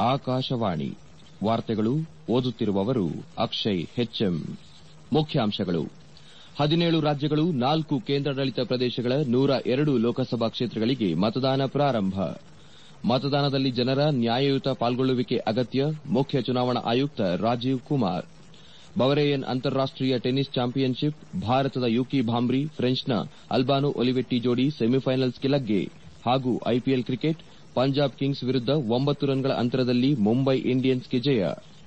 ಆಕಾಶವಾಣಿ ವಾರ್ತೆಗಳು ಓದುತ್ತಿರುವವರು ಅಕ್ಷಯ್ ಹೆಚ್ಎಂ ಮುಖ್ಯಾಂಶಗಳು ಹದಿನೇಳು ರಾಜ್ಯಗಳು ನಾಲ್ಕು ಕೇಂದ್ರಾಡಳಿತ ಪ್ರದೇಶಗಳ ನೂರ ಎರಡು ಲೋಕಸಭಾ ಕ್ಷೇತ್ರಗಳಿಗೆ ಮತದಾನ ಪ್ರಾರಂಭ ಮತದಾನದಲ್ಲಿ ಜನರ ನ್ಯಾಯಯುತ ಪಾಲ್ಗೊಳ್ಳುವಿಕೆ ಅಗತ್ಯ ಮುಖ್ಯ ಚುನಾವಣಾ ಆಯುಕ್ತ ರಾಜೀವ್ ಕುಮಾರ್ ಬವರೇಯನ್ ಅಂತಾರಾಷ್ಟೀಯ ಟೆನ್ನಿಸ್ ಚಾಂಪಿಯನ್ಶಿಪ್ ಭಾರತದ ಯುಕಿ ಭಾಂಬ್ರಿ ಫ್ರೆಂಚ್ನ ಅಲ್ಬಾನೋ ಒಲಿವೆಟ್ಟಿ ಜೋಡಿ ಸೆಮಿಫೈನಲ್ಸ್ಗೆ ಲಗ್ಗೆ ಹಾಗೂ ಐಪಿಎಲ್ ಕ್ರಿಕೆಟ್ ಪಂಜಾಬ್ ಕಿಂಗ್ಸ್ ವಿರುದ್ದ ಒಂಬತ್ತು ರನ್ಗಳ ಅಂತರದಲ್ಲಿ ಮುಂಬೈ ಇಂಡಿಯನ್ಸ್ಗೆ ಜಯ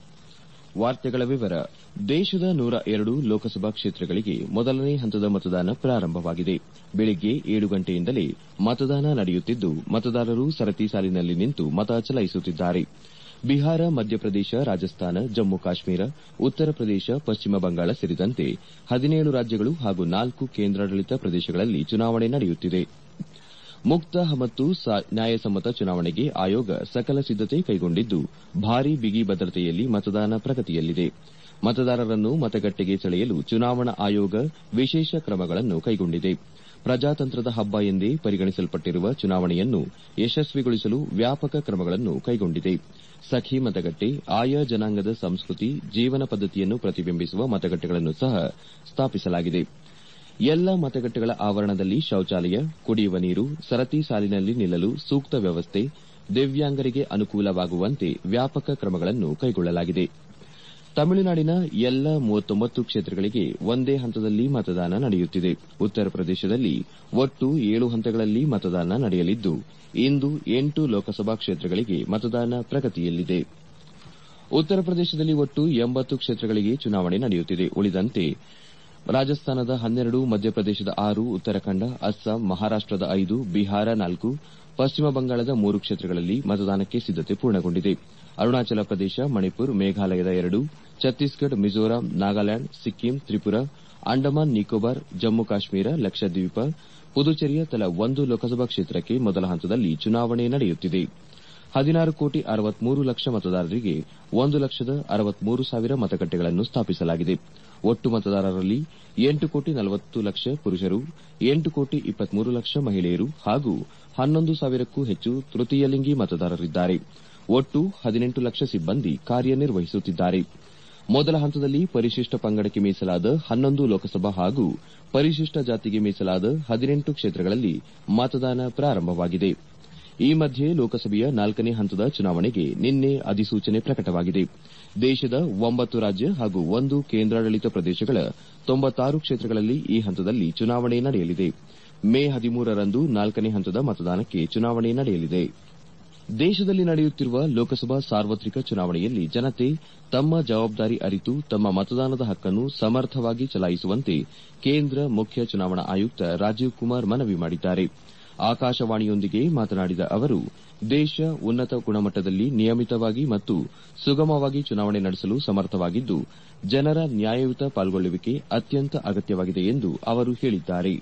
ದೇಶದ ನೂರ ಎರಡು ಲೋಕಸಭಾ ಕ್ಷೇತ್ರಗಳಿಗೆ ಮೊದಲನೇ ಹಂತದ ಮತದಾನ ಪ್ರಾರಂಭವಾಗಿದೆ ಬೆಳಗ್ಗೆ ಏಳು ಗಂಟೆಯಿಂದಲೇ ಮತದಾನ ನಡೆಯುತ್ತಿದ್ದು ಮತದಾರರು ಸರತಿ ಸಾಲಿನಲ್ಲಿ ನಿಂತು ಮತ ಚಲಾಯಿಸುತ್ತಿದ್ದಾರೆ ಬಿಹಾರ ಮಧ್ಯಪ್ರದೇಶ ರಾಜಸ್ಥಾನ ಜಮ್ಮು ಕಾಶ್ಮೀರ ಉತ್ತರ ಪ್ರದೇಶ ಪಶ್ಚಿಮ ಬಂಗಾಳ ಸೇರಿದಂತೆ ಹದಿನೇಳು ರಾಜ್ಯಗಳು ಹಾಗೂ ನಾಲ್ಕು ಕೇಂದ್ರಾಡಳಿತ ಪ್ರದೇಶಗಳಲ್ಲಿ ಚುನಾವಣೆ ನಡೆಯುತ್ತಿದೆ ಮುಕ್ತ ಮತ್ತು ನ್ಯಾಯಸಮ್ಮತ ಚುನಾವಣೆಗೆ ಆಯೋಗ ಸಕಲ ಸಿದ್ದತೆ ಕೈಗೊಂಡಿದ್ದು ಭಾರೀ ಬಿಗಿ ಭದ್ರತೆಯಲ್ಲಿ ಮತದಾನ ಪ್ರಗತಿಯಲ್ಲಿದೆ ಮತದಾರರನ್ನು ಮತಗಟ್ಟೆಗೆ ಸೆಳೆಯಲು ಚುನಾವಣಾ ಆಯೋಗ ವಿಶೇಷ ಕ್ರಮಗಳನ್ನು ಕೈಗೊಂಡಿದೆ ಪ್ರಜಾತಂತ್ರದ ಹಬ್ಬ ಎಂದೇ ಪರಿಗಣಿಸಲ್ಪಟ್ಟಿರುವ ಚುನಾವಣೆಯನ್ನು ಯಶಸ್ವಿಗೊಳಿಸಲು ವ್ಯಾಪಕ ಕ್ರಮಗಳನ್ನು ಕೈಗೊಂಡಿದೆ ಸಖಿ ಮತಗಟ್ಟೆ ಆಯಾ ಜನಾಂಗದ ಸಂಸ್ಕೃತಿ ಜೀವನ ಪದ್ದತಿಯನ್ನು ಪ್ರತಿಬಿಂಬಿಸುವ ಮತಗಟ್ಟೆಗಳನ್ನು ಸಹ ಸ್ಥಾಪಿಸಲಾಗಿದೆ ಎಲ್ಲ ಮತಗಟ್ಟೆಗಳ ಆವರಣದಲ್ಲಿ ಶೌಚಾಲಯ ಕುಡಿಯುವ ನೀರು ಸರತಿ ಸಾಲಿನಲ್ಲಿ ನಿಲ್ಲಲು ಸೂಕ್ತ ವ್ಯವಸ್ಥೆ ದಿವ್ಯಾಂಗರಿಗೆ ಅನುಕೂಲವಾಗುವಂತೆ ವ್ಯಾಪಕ ಕ್ರಮಗಳನ್ನು ಕೈಗೊಳ್ಳಲಾಗಿದೆ ತಮಿಳುನಾಡಿನ ಎಲ್ಲ ಮೂವತ್ತೊಂಬತ್ತು ಕ್ಷೇತ್ರಗಳಿಗೆ ಒಂದೇ ಹಂತದಲ್ಲಿ ಮತದಾನ ನಡೆಯುತ್ತಿದೆ ಉತ್ತರ ಪ್ರದೇಶದಲ್ಲಿ ಒಟ್ಟು ಏಳು ಹಂತಗಳಲ್ಲಿ ಮತದಾನ ನಡೆಯಲಿದ್ದು ಇಂದು ಎಂಟು ಲೋಕಸಭಾ ಕ್ಷೇತ್ರಗಳಿಗೆ ಮತದಾನ ಪ್ರಗತಿಯಲ್ಲಿದೆ ಉತ್ತರ ಪ್ರದೇಶದಲ್ಲಿ ಒಟ್ಟು ಎಂಬತ್ತು ಕ್ಷೇತ್ರಗಳಿಗೆ ಚುನಾವಣೆ ನಡೆಯುತ್ತಿದೆ ಉಳಿದಂತೆ ರಾಜಸ್ಥಾನದ ಹನ್ನೆರಡು ಮಧ್ಯಪ್ರದೇಶದ ಆರು ಉತ್ತರಾಖಂಡ ಅಸ್ಸಾಂ ಮಹಾರಾಷ್ಟದ ಐದು ಬಿಹಾರ ನಾಲ್ಕು ಪಶ್ಚಿಮ ಬಂಗಾಳದ ಮೂರು ಕ್ಷೇತ್ರಗಳಲ್ಲಿ ಮತದಾನಕ್ಕೆ ಸಿದ್ದತೆ ಪೂರ್ಣಗೊಂಡಿದೆ ಅರುಣಾಚಲ ಪ್ರದೇಶ ಮಣಿಪುರ್ ಮೇಘಾಲಯದ ಎರಡು ಛತ್ತೀಸ್ಗಢ ಮಿಜೋರಾಂ ನಾಗಾಲ್ಯಾಂಡ್ ಸಿಕ್ಕಿಂ ತ್ರಿಪುರಾ ಅಂಡಮಾನ್ ನಿಕೋಬಾರ್ ಜಮ್ಮು ಕಾಶ್ಮೀರ ಲಕ್ಷದ್ವೀಪ ಪುದುಚೇರಿಯ ತಲಾ ಒಂದು ಲೋಕಸಭಾ ಕ್ಷೇತ್ರಕ್ಕೆ ಮೊದಲ ಹಂತದಲ್ಲಿ ಚುನಾವಣೆ ನಡೆಯುತ್ತಿದೆ ಹದಿನಾರು ಕೋಟಿ ಅರವತ್ಮೂರು ಲಕ್ಷ ಮತದಾರರಿಗೆ ಒಂದು ಲಕ್ಷದ ಅರವತ್ಮೂರು ಸಾವಿರ ಮತಗಟ್ಟೆಗಳನ್ನು ಸ್ಥಾಪಿಸಲಾಗಿದೆ ಒಟ್ಟು ಮತದಾರರಲ್ಲಿ ಎಂಟು ಕೋಟಿ ನಲವತ್ತು ಲಕ್ಷ ಪುರುಷರು ಎಂಟು ಕೋಟಿ ಇಪ್ಪತ್ಮೂರು ಲಕ್ಷ ಮಹಿಳೆಯರು ಹಾಗೂ ಹನ್ನೊಂದು ಸಾವಿರಕ್ಕೂ ಹೆಚ್ಚು ತೃತೀಯಲಿಂಗಿ ಮತದಾರರಿದ್ದಾರೆ ಒಟ್ಟು ಹದಿನೆಂಟು ಲಕ್ಷ ಸಿಬ್ಬಂದಿ ಕಾರ್ಯನಿರ್ವಹಿಸುತ್ತಿದ್ದಾರೆ ಮೊದಲ ಹಂತದಲ್ಲಿ ಪರಿಶಿಷ್ಟ ಪಂಗಡಕ್ಕೆ ಮೀಸಲಾದ ಹನ್ನೊಂದು ಲೋಕಸಭಾ ಹಾಗೂ ಪರಿಶಿಷ್ಟ ಜಾತಿಗೆ ಮೀಸಲಾದ ಹದಿನೆಂಟು ಕ್ಷೇತ್ರಗಳಲ್ಲಿ ಮತದಾನ ಪ್ರಾರಂಭವಾಗಿದೆ ಈ ಮಧ್ಯೆ ಲೋಕಸಭೆಯ ನಾಲ್ಕನೇ ಹಂತದ ಚುನಾವಣೆಗೆ ನಿನ್ನೆ ಅಧಿಸೂಚನೆ ಪ್ರಕಟವಾಗಿದೆ ದೇಶದ ಒಂಬತ್ತು ರಾಜ್ಯ ಹಾಗೂ ಒಂದು ಕೇಂದ್ರಾಡಳಿತ ಪ್ರದೇಶಗಳ ತೊಂಬತ್ತಾರು ಕ್ಷೇತ್ರಗಳಲ್ಲಿ ಈ ಹಂತದಲ್ಲಿ ಚುನಾವಣೆ ನಡೆಯಲಿದೆ ಮೇ ಹದಿಮೂರರಂದು ನಾಲ್ಕನೇ ಹಂತದ ಮತದಾನಕ್ಕೆ ಚುನಾವಣೆ ನಡೆಯಲಿದೆ ದೇಶದಲ್ಲಿ ನಡೆಯುತ್ತಿರುವ ಲೋಕಸಭಾ ಸಾರ್ವತ್ರಿಕ ಚುನಾವಣೆಯಲ್ಲಿ ಜನತೆ ತಮ್ಮ ಜವಾಬ್ದಾರಿ ಅರಿತು ತಮ್ಮ ಮತದಾನದ ಹಕ್ಕನ್ನು ಸಮರ್ಥವಾಗಿ ಚಲಾಯಿಸುವಂತೆ ಕೇಂದ್ರ ಮುಖ್ಯ ಚುನಾವಣಾ ಆಯುಕ್ತ ರಾಜೀವ್ ಕುಮಾರ್ ಮನವಿ ಮಾಡಿದ್ದಾರೆ ಆಕಾಶವಾಣಿಯೊಂದಿಗೆ ಮಾತನಾಡಿದ ಅವರು ದೇಶ ಉನ್ನತ ಗುಣಮಟ್ಟದಲ್ಲಿ ನಿಯಮಿತವಾಗಿ ಮತ್ತು ಸುಗಮವಾಗಿ ಚುನಾವಣೆ ನಡೆಸಲು ಸಮರ್ಥವಾಗಿದ್ದು ಜನರ ನ್ಯಾಯಯುತ ಪಾಲ್ಗೊಳ್ಳುವಿಕೆ ಅತ್ಯಂತ ಅಗತ್ಯವಾಗಿದೆ ಎಂದು ಅವರು ಹೇಳಿದ್ದಾರೆ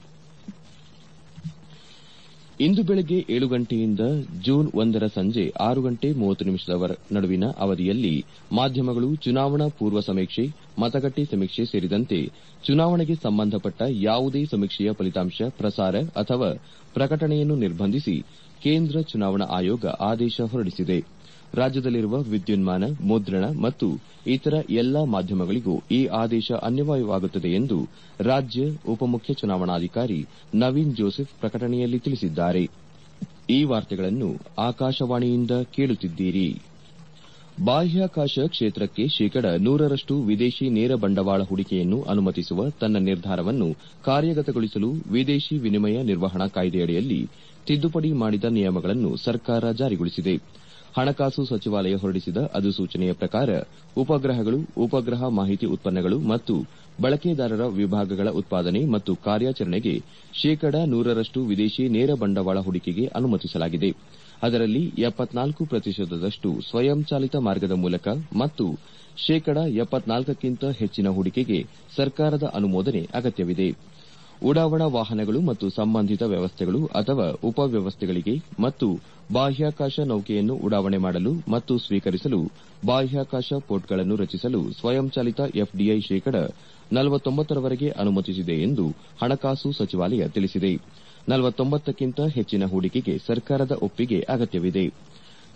ಇಂದು ಬೆಳಗ್ಗೆ ಏಳು ಗಂಟೆಯಿಂದ ಜೂನ್ ಒಂದರ ಸಂಜೆ ಆರು ಗಂಟೆ ಮೂವತ್ತು ನಿಮಿಷದ ನಡುವಿನ ಅವಧಿಯಲ್ಲಿ ಮಾಧ್ಯಮಗಳು ಚುನಾವಣಾ ಪೂರ್ವ ಸಮೀಕ್ಷೆ ಮತಗಟ್ಟೆ ಸಮೀಕ್ಷೆ ಸೇರಿದಂತೆ ಚುನಾವಣೆಗೆ ಸಂಬಂಧಪಟ್ಟ ಯಾವುದೇ ಸಮೀಕ್ಷೆಯ ಫಲಿತಾಂಶ ಪ್ರಸಾರ ಅಥವಾ ಪ್ರಕಟಣೆಯನ್ನು ನಿರ್ಬಂಧಿಸಿ ಕೇಂದ್ರ ಚುನಾವಣಾ ಆಯೋಗ ಆದೇಶ ಹೊರಡಿಸಿದೆ ರಾಜ್ಯದಲ್ಲಿರುವ ವಿದ್ಯುನ್ಮಾನ ಮುದ್ರಣ ಮತ್ತು ಇತರ ಎಲ್ಲಾ ಮಾಧ್ಯಮಗಳಿಗೂ ಈ ಆದೇಶ ಅನ್ವಯವಾಗುತ್ತದೆ ಎಂದು ರಾಜ್ಯ ಉಪಮುಖ್ಯ ಚುನಾವಣಾಧಿಕಾರಿ ನವೀನ್ ಜೋಸೆಫ್ ಪ್ರಕಟಣೆಯಲ್ಲಿ ತಿಳಿಸಿದ್ದಾರೆ ಈ ವಾರ್ತೆಗಳನ್ನು ಆಕಾಶವಾಣಿಯಿಂದ ಕೇಳುತ್ತಿದ್ದೀರಿ ಬಾಹ್ಯಾಕಾಶ ಕ್ಷೇತ್ರಕ್ಕೆ ಶೇಕಡ ನೂರರಷ್ಟು ವಿದೇಶಿ ನೇರ ಬಂಡವಾಳ ಹೂಡಿಕೆಯನ್ನು ಅನುಮತಿಸುವ ತನ್ನ ನಿರ್ಧಾರವನ್ನು ಕಾರ್ಯಗತಗೊಳಿಸಲು ವಿದೇಶಿ ವಿನಿಮಯ ನಿರ್ವಹಣಾ ಕಾಯ್ದೆಯಡಿಯಲ್ಲಿ ತಿದ್ದುಪಡಿ ಮಾಡಿದ ನಿಯಮಗಳನ್ನು ಸರ್ಕಾರ ಜಾರಿಗೊಳಿಸಿದೆ ಹಣಕಾಸು ಸಚಿವಾಲಯ ಹೊರಡಿಸಿದ ಅಧಿಸೂಚನೆಯ ಪ್ರಕಾರ ಉಪಗ್ರಹಗಳು ಉಪಗ್ರಹ ಮಾಹಿತಿ ಉತ್ಪನ್ನಗಳು ಮತ್ತು ಬಳಕೆದಾರರ ವಿಭಾಗಗಳ ಉತ್ಪಾದನೆ ಮತ್ತು ಕಾರ್ಯಾಚರಣೆಗೆ ಶೇಕಡ ನೂರರಷ್ಟು ವಿದೇಶಿ ನೇರ ಬಂಡವಾಳ ಹೂಡಿಕೆಗೆ ಅನುಮತಿಸಲಾಗಿದೆ ಅದರಲ್ಲಿ ಎಪ್ಪತ್ನಾಲ್ಕು ಪ್ರತಿಶತದಷ್ಟು ಸ್ವಯಂಚಾಲಿತ ಮಾರ್ಗದ ಮೂಲಕ ಮತ್ತು ಶೇಕಡ ಎಪ್ಪತ್ನಾಲ್ಕಕ್ಕಿಂತ ಹೆಚ್ಚಿನ ಹೂಡಿಕೆಗೆ ಸರ್ಕಾರದ ಅನುಮೋದನೆ ಅಗತ್ಯವಿದೆ ಉಡಾವಣಾ ವಾಹನಗಳು ಮತ್ತು ಸಂಬಂಧಿತ ವ್ಯವಸ್ಥೆಗಳು ಅಥವಾ ಉಪವ್ಯವಸ್ಥೆಗಳಿಗೆ ಮತ್ತು ಬಾಹ್ಯಾಕಾಶ ನೌಕೆಯನ್ನು ಉಡಾವಣೆ ಮಾಡಲು ಮತ್ತು ಸ್ವೀಕರಿಸಲು ಬಾಹ್ಯಾಕಾಶ ಪೋರ್ಟ್ಗಳನ್ನು ರಚಿಸಲು ಸ್ವಯಂಚಾಲಿತ ಎಫ್ಡಿಐ ಶೇಕಡ ನಲವತ್ತೊಂಬತ್ತರವರೆಗೆ ಅನುಮತಿಸಿದೆ ಎಂದು ಹಣಕಾಸು ಸಚಿವಾಲಯ ತಿಳಿಸಿದೆ ನಲವತ್ತೊಂಬತ್ತಕ್ಕಿಂತ ಹೆಚ್ಚಿನ ಹೂಡಿಕೆಗೆ ಸರ್ಕಾರದ ಒಪ್ಪಿಗೆ ಅಗತ್ಯವಿದೆ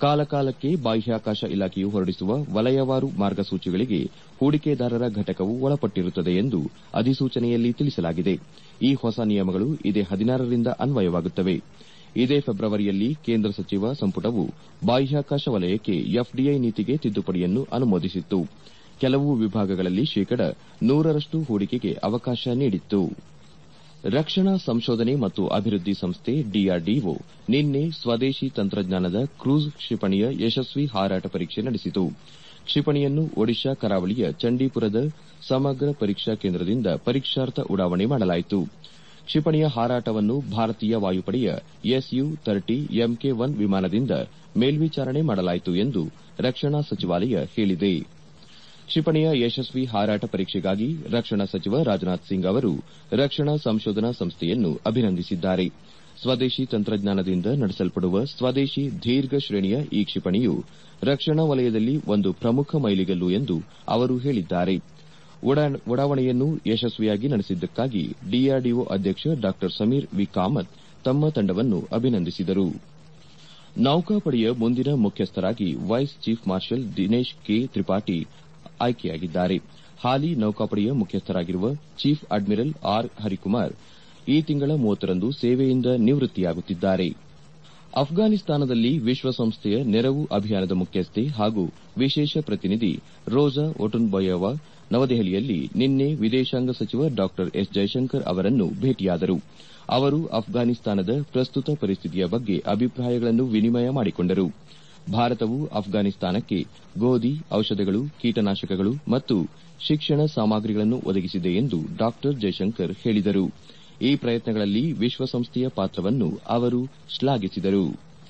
ಕಾಲಕಾಲಕ್ಕೆ ಬಾಹ್ಯಾಕಾಶ ಇಲಾಖೆಯು ಹೊರಡಿಸುವ ವಲಯವಾರು ಮಾರ್ಗಸೂಚಿಗಳಿಗೆ ಹೂಡಿಕೆದಾರರ ಘಟಕವು ಒಳಪಟ್ಟಿರುತ್ತದೆ ಎಂದು ಅಧಿಸೂಚನೆಯಲ್ಲಿ ತಿಳಿಸಲಾಗಿದೆ ಈ ಹೊಸ ನಿಯಮಗಳು ಇದೇ ಹದಿನಾರರಿಂದ ಅನ್ವಯವಾಗುತ್ತವೆ ಇದೇ ಫೆಬ್ರವರಿಯಲ್ಲಿ ಕೇಂದ್ರ ಸಚಿವ ಸಂಪುಟವು ಬಾಹ್ಯಾಕಾಶ ವಲಯಕ್ಕೆ ಎಫ್ಡಿಐ ನೀತಿಗೆ ತಿದ್ದುಪಡಿಯನ್ನು ಅನುಮೋದಿಸಿತ್ತು ಕೆಲವು ವಿಭಾಗಗಳಲ್ಲಿ ಶೇಕಡ ನೂರರಷ್ಟು ಹೂಡಿಕೆಗೆ ಅವಕಾಶ ನೀಡಿತ್ತು ರಕ್ಷಣಾ ಸಂಶೋಧನೆ ಮತ್ತು ಅಭಿವೃದ್ಧಿ ಸಂಸ್ಥೆ ಡಿಆರ್ಡಿಒ ನಿನ್ನೆ ಸ್ವದೇಶಿ ತಂತ್ರಜ್ಞಾನದ ಕ್ರೂಸ್ ಕ್ಷಿಪಣಿಯ ಯಶಸ್ವಿ ಹಾರಾಟ ಪರೀಕ್ಷೆ ನಡೆಸಿತು ಕ್ಷಿಪಣಿಯನ್ನು ಒಡಿಶಾ ಕರಾವಳಿಯ ಚಂಡೀಪುರದ ಸಮಗ್ರ ಪರೀಕ್ಷಾ ಕೇಂದ್ರದಿಂದ ಪರೀಕ್ಷಾರ್ಥ ಉಡಾವಣೆ ಮಾಡಲಾಯಿತು ಕ್ಷಿಪಣಿಯ ಹಾರಾಟವನ್ನು ಭಾರತೀಯ ವಾಯುಪಡೆಯ ಎಸ್ಯು ತರ್ಟಿ ಎಂಕೆ ಒನ್ ವಿಮಾನದಿಂದ ಮೇಲ್ವಿಚಾರಣೆ ಮಾಡಲಾಯಿತು ಎಂದು ರಕ್ಷಣಾ ಸಚಿವಾಲಯ ಹೇಳಿದೆ ಕ್ಷಿಪಣಿಯ ಯಶಸ್ವಿ ಹಾರಾಟ ಪರೀಕ್ಷೆಗಾಗಿ ರಕ್ಷಣಾ ಸಚಿವ ರಾಜನಾಥ್ ಸಿಂಗ್ ಅವರು ರಕ್ಷಣಾ ಸಂಶೋಧನಾ ಸಂಸ್ಥೆಯನ್ನು ಅಭಿನಂದಿಸಿದ್ದಾರೆ ಸ್ವದೇಶಿ ತಂತ್ರಜ್ಞಾನದಿಂದ ನಡೆಸಲ್ಪಡುವ ಸ್ವದೇಶಿ ದೀರ್ಘ ಶ್ರೇಣಿಯ ಈ ಕ್ಷಿಪಣಿಯು ರಕ್ಷಣಾ ವಲಯದಲ್ಲಿ ಒಂದು ಪ್ರಮುಖ ಮೈಲಿಗಲ್ಲು ಎಂದು ಅವರು ಹೇಳಿದ್ದಾರೆ ಉಡಾವಣೆಯನ್ನು ಯಶಸ್ವಿಯಾಗಿ ನಡೆಸಿದ್ದಕ್ಕಾಗಿ ಡಿಆರ್ಡಿಒ ಅಧ್ಯಕ್ಷ ಡಾ ಸಮೀರ್ ವಿ ಕಾಮತ್ ತಮ್ಮ ತಂಡವನ್ನು ಅಭಿನಂದಿಸಿದರು ನೌಕಾಪಡೆಯ ಮುಂದಿನ ಮುಖ್ಯಸ್ಥರಾಗಿ vice chief marshal Dinesh K Tripathi ಆಯ್ಕೆಯಾಗಿದ್ದಾರೆ ಹಾಲಿ ನೌಕಾಪಡೆಯ ಮುಖ್ಯಸ್ಥರಾಗಿರುವ ಚೀಫ್ ಅಡ್ಮಿರಲ್ ಆರ್ ಹರಿಕುಮಾರ್ ಈ ತಿಂಗಳ ಮೂವತ್ತರಂದು ಸೇವೆಯಿಂದ ನಿವೃತ್ತಿಯಾಗುತ್ತಿದ್ದಾರೆ ಅಫ್ಘಾನಿಸ್ತಾನದಲ್ಲಿ ವಿಶ್ವಸಂಸ್ಥೆಯ ನೆರವು ಅಭಿಯಾನದ ಮುಖ್ಯಸ್ಥೆ ಹಾಗೂ ವಿಶೇಷ ಪ್ರತಿನಿಧಿ ರೋಜಾ ಒಟುನ್ಬಯವಾ ನವದೆಹಲಿಯಲ್ಲಿ ನಿನ್ನೆ ವಿದೇಶಾಂಗ ಸಚಿವ ಡಾ ಎಸ್ ಜೈಶಂಕರ್ ಅವರನ್ನು ಭೇಟಿಯಾದರು ಅವರು ಅಫ್ಘಾನಿಸ್ತಾನದ ಪ್ರಸ್ತುತ ಪರಿಸ್ಥಿತಿಯ ಬಗ್ಗೆ ಅಭಿಪ್ರಾಯಗಳನ್ನು ವಿನಿಮಯ ಮಾಡಿಕೊಂಡರು ಭಾರತವು ಅಫ್ಘಾನಿಸ್ತಾನಕ್ಕೆ ಗೋಧಿ ಔಷಧಗಳು ಕೀಟನಾಶಕಗಳು ಮತ್ತು ಶಿಕ್ಷಣ ಸಾಮಗ್ರಿಗಳನ್ನು ಒದಗಿಸಿದೆ ಎಂದು ಡಾ ಜೈಶಂಕರ್ ಹೇಳಿದರು ಈ ಪ್ರಯತ್ನಗಳಲ್ಲಿ ವಿಶ್ವಸಂಸ್ಥೆಯ ಪಾತ್ರವನ್ನು ಅವರು ಶ್ಲಾಘಿಸಿದರು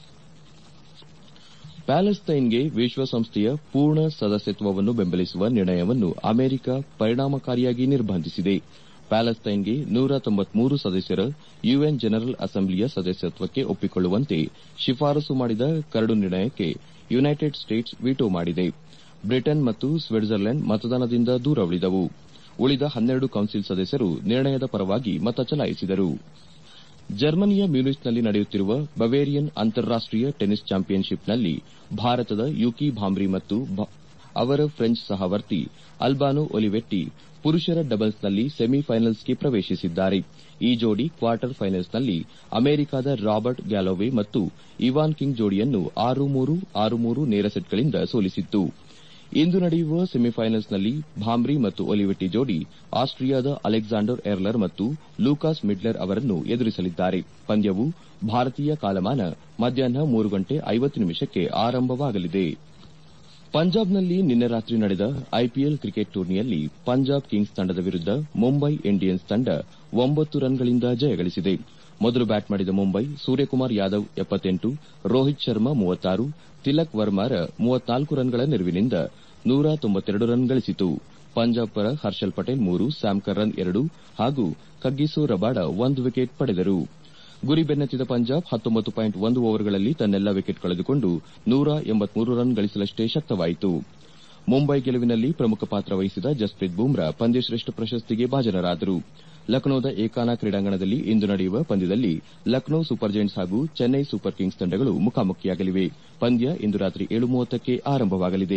ಪ್ಯಾಲೆಸ್ತೈನ್ಗೆ ವಿಶ್ವಸಂಸ್ಥೆಯ ಪೂರ್ಣ ಸದಸ್ಯತ್ವವನ್ನು ಬೆಂಬಲಿಸುವ ನಿರ್ಣಯವನ್ನು ಅಮೆರಿಕ ಪರಿಣಾಮಕಾರಿಯಾಗಿ ನಿರ್ಬಂಧಿಸಿದೆ ಪ್ಯಾಲೆಸ್ತೈನ್ಗೆ ನೂರ ತೊಂಬತ್ಮೂರು ಸದಸ್ಯರ ಯುಎನ್ ಜನರಲ್ ಅಸೆಂಬ್ಲಿಯ ಸದಸ್ಯತ್ವಕ್ಕೆ ಒಪ್ಪಿಕೊಳ್ಳುವಂತೆ ಶಿಫಾರಸು ಮಾಡಿದ ಕರಡು ನಿರ್ಣಯಕ್ಕೆ ಯುನೈಟೆಡ್ ಸ್ಟೇಟ್ಸ್ ವಿಟೋ ಮಾಡಿದೆ ಬ್ರಿಟನ್ ಮತ್ತು ಸ್ವಿಟ್ಜರ್ಲೆಂಡ್ ಮತದಾನದಿಂದ ದೂರ ಉಳಿದವು ಉಳಿದ ಹನ್ನೆರಡು ಕೌನ್ಸಿಲ್ ಸದಸ್ಯರು ನಿರ್ಣಯದ ಪರವಾಗಿ ಮತ ಚಲಾಯಿಸಿದರು ಜರ್ಮನಿಯ ಮ್ಯೂನಿಚ್ನಲ್ಲಿ ನಡೆಯುತ್ತಿರುವ ಬವೇರಿಯನ್ ಅಂತಾರಾಷ್ಟೀಯ ಟೆನಿಸ್ ಚಾಂಪಿಯನ್ಶಿಪ್ನಲ್ಲಿ ಭಾರತದ ಯುಕಿ ಭಾಂಬ್ರಿ ಮತ್ತು ಅವರ ಫ್ರೆಂಚ್ ಸಹವರ್ತಿ ಅಲ್ಬಾನೋ ಒಲಿವೆಟ್ಟಿ ಪುರುಷರ ಡಬಲ್ಸ್ನಲ್ಲಿ ಸೆಮಿಫೈನಲ್ಸ್ಗೆ ಪ್ರವೇಶಿಸಿದ್ದಾರೆ ಈ ಜೋಡಿ ಕ್ವಾರ್ಟರ್ ಫೈನಲ್ಸ್ನಲ್ಲಿ ಅಮೆರಿಕದ ರಾಬರ್ಟ್ ಗ್ಯಾಲೋವೆ ಮತ್ತು ಇವಾನ್ ಕಿಂಗ್ ಜೋಡಿಯನ್ನು ಆರು ಮೂರು ಆರು ಮೂರು ನೇರ ಸೆಟ್ಗಳಿಂದ ಸೋಲಿಸಿತ್ತು ಇಂದು ನಡೆಯುವ ಸೆಮಿಫೈನಲ್ಸ್ನಲ್ಲಿ ಭಾಂಬ್ರಿ ಮತ್ತು ಒಲಿವೆಟ್ಟಿ ಜೋಡಿ ಆಸ್ಟ್ರಿಯಾದ ಅಲೆಕ್ಸಾಂಡರ್ ಎರ್ಲರ್ ಮತ್ತು ಲೂಕಾಸ್ ಮಿಡ್ಲರ್ ಅವರನ್ನು ಎದುರಿಸಲಿದ್ದಾರೆ ಪಂದ್ಯವು ಭಾರತೀಯ ಕಾಲಮಾನ ಮಧ್ಯಾಹ್ನ ಮೂರು ಗಂಟೆ ಐವತ್ತು ನಿಮಿಷಕ್ಕೆ ಆರಂಭವಾಗಲಿದೆ ಪಂಜಾಬ್ನಲ್ಲಿ ನಿನ್ನೆ ರಾತ್ರಿ ನಡೆದ ಐಪಿಎಲ್ ಕ್ರಿಕೆಟ್ ಟೂರ್ನಿಯಲ್ಲಿ ಪಂಜಾಬ್ ಕಿಂಗ್ಸ್ ತಂಡದ ವಿರುದ್ದ ಮುಂಬೈ ಇಂಡಿಯನ್ಸ್ ತಂಡ ಒಂಬತ್ತು ರನ್ಗಳಿಂದ ಜಯಗಳಿಸಿದೆ ಮೊದಲು ಬ್ಯಾಟ್ ಮಾಡಿದ ಮುಂಬೈ ಸೂರ್ಯಕುಮಾರ್ ಯಾದವ್ ಎಪ್ಪತ್ತೆಂಟು ರೋಹಿತ್ ಶರ್ಮಾ ಮೂವತ್ತಾರು ತಿಲಕ್ ವರ್ಮಾರ ಮೂವತ್ನಾಲ್ಕು ರನ್ಗಳ ನೆರವಿನಿಂದ ನೂರ ತೊಂಬತ್ತೆರಡು ರನ್ ಗಳಿಸಿತು ಪಂಜಾಬ್ ಪರ ಹರ್ಷಲ್ ಪಟೇಲ್ ಮೂರು ಸ್ಯಾಮ್ ಕರ್ರನ್ ಎರಡು ಹಾಗೂ ಕಗ್ಗಿಸೋ ರಬಾಡ ಒಂದು ವಿಕೆಟ್ ಪಡೆದರು ಗುರಿ ಬೆನ್ನತ್ತಿದ ಪಂಜಾಬ್ ಹತ್ತೊಂಬತ್ತು ಪಾಯಿಂಟ್ ಒಂದು ಓವರ್ಗಳಲ್ಲಿ ತನ್ನೆಲ್ಲ ವಿಕೆಟ್ ಕಳೆದುಕೊಂಡು ನೂರ ಎಂಬತ್ಮೂರು ರನ್ ಗಳಿಸಲಷ್ಟೇ ಶಕ್ತವಾಯಿತು ಮುಂಬೈ ಗೆಲುವಿನಲ್ಲಿ ಪ್ರಮುಖ ಪಾತ್ರ ವಹಿಸಿದ ಜಸ್ಪ್ರೀತ್ ಬೂಮ್ರಾ ಪಂದ್ಯಶ್ರೇಷ್ಠ ಪ್ರಶಸ್ತಿಗೆ ಭಾಜನರಾದರು ಲಕ್ನೋದ ಏಕಾನ ಕ್ರೀಡಾಂಗಣದಲ್ಲಿ ಇಂದು ನಡೆಯುವ ಪಂದ್ಯದಲ್ಲಿ ಲಕ್ನೋ ಸೂಪರ್ ಜೈಂಟ್ಸ್ ಹಾಗೂ ಚೆನ್ನೈ ಸೂಪರ್ ಕಿಂಗ್ಸ್ ತಂಡಗಳು ಮುಖಾಮುಖಿಯಾಗಲಿವೆ ಪಂದ್ಯ ಇಂದು ರಾತ್ರಿ ಏಳು ಮೂವತ್ತಕ್ಕೆ ಆರಂಭವಾಗಲಿದೆ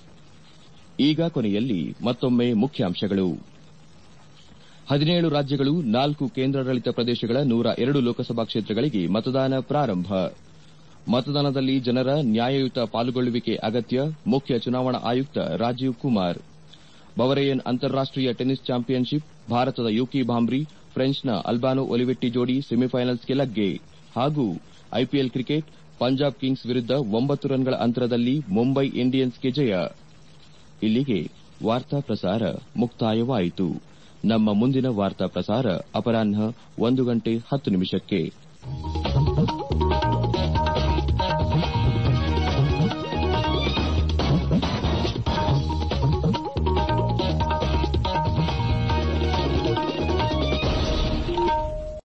ಈಗ ಕೊನೆಯಲ್ಲಿ ಮತ್ತೊಮ್ಮೆ ಮುಖ್ಯಾಂಶಗಳು ಹದಿನೇಳು ರಾಜ್ಯಗಳು ನಾಲ್ಕು ಕೇಂದ್ರಾಡಳಿತ ಪ್ರದೇಶಗಳ ನೂರ ಎರಡು ಲೋಕಸಭಾ ಕ್ಷೇತ್ರಗಳಿಗೆ ಮತದಾನ ಪ್ರಾರಂಭ ಮತದಾನದಲ್ಲಿ ಜನರ ನ್ಯಾಯಯುತ ಪಾಲ್ಗೊಳ್ಳುವಿಕೆ ಅಗತ್ಯ ಮುಖ್ಯ ಚುನಾವಣಾ ಆಯುಕ್ತ ರಾಜೀವ್ ಕುಮಾರ್ ಬವರೇಯನ್ ಅಂತಾರಾಷ್ಟೀಯ ಟೆನಿಸ್ ಚಾಂಪಿಯನ್ಶಿಪ್ ಭಾರತದ ಯುಕಿ ಭಾಂಬ್ರಿ ಫ್ರೆಂಚ್ನ ಅಲ್ಬಾನೋ ಒಲಿವೆಟ್ಟಿ ಜೋಡಿ ಸೆಮಿಫೈನಲ್ಸ್ಗೆ ಲಗ್ಗೆ ಹಾಗೂ ಐಪಿಎಲ್ ಕ್ರಿಕೆಟ್ ಪಂಜಾಬ್ ಕಿಂಗ್ಸ್ ವಿರುದ್ದ ಒಂಬತ್ತು ರನ್ಗಳ ಅಂತರದಲ್ಲಿ ಮುಂಬೈ ಇಂಡಿಯನ್ಸ್ಗೆ ಜಯ ಇಲ್ಲಿಗೆ ವಾರ್ತಾ ಪ್ರಸಾರ ಮುಕ್ತಾಯವಾಯಿತು ನಮ್ಮ ಮುಂದಿನ ವಾರ್ತಾ ಪ್ರಸಾರ ಅಪರಾಹ್ನ ಒಂದು ಗಂಟೆ ಹತ್ತು ನಿಮಿಷಕ್ಕೆ